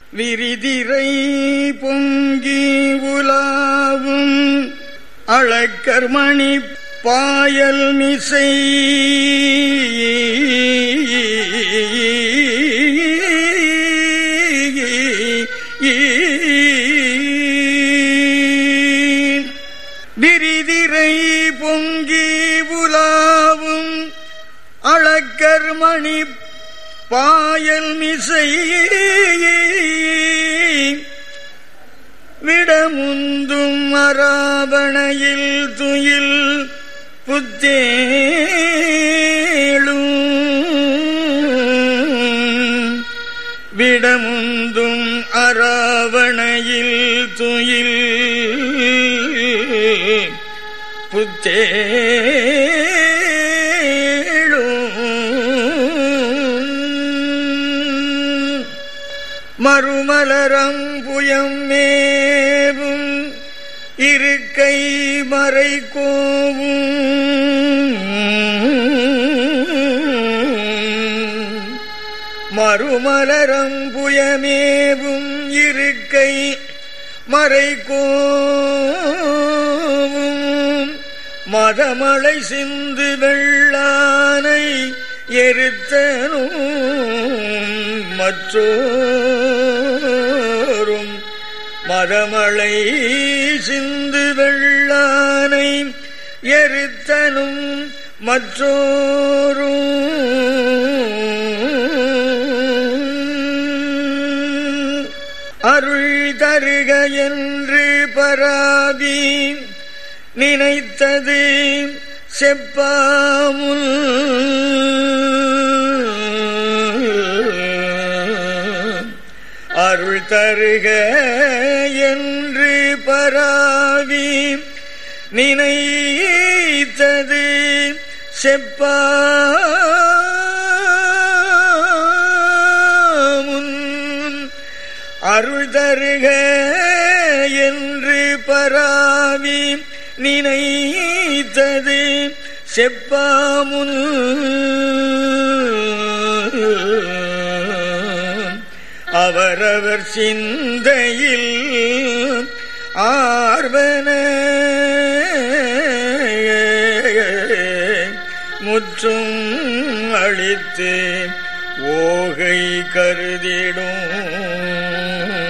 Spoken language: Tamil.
விரிதிரை பொங்கி உலாவும் அளக்கர்மணி பாயல் மிசை விரிதிரை பொங்கி உலாவும் அளக்கர்மணி பாயல் மிசை விடமுந்தும் அராவணையில் துயில் புத்தேளும் விடமுந்தும் அராவணையில் துயில் புத்தேளும் மறுமலரம் புயம் மேவும் இருக்கை மறை கோவும் மறுமலரம் புயமேவும் இருக்கை மறை கோவும் மதமலை சிந்து வெள்ளானை எரித்தனும் மற்றோரும் மதமலை சிந்து வெள்ளானை எரித்தனும் மற்றோரும் அருள் தருக என்று பராதி நினைத்தது செப்பாமுல் அருள் தருக என்று பராவி நினைத்தது செப்பாமுன் அருள் தருக என்று பராவி நினைத்தது செப்பாமுன் அவரவர் சிந்தையில் ஆர்வன முற்றும் அளித்து ஓகை கருதிடும்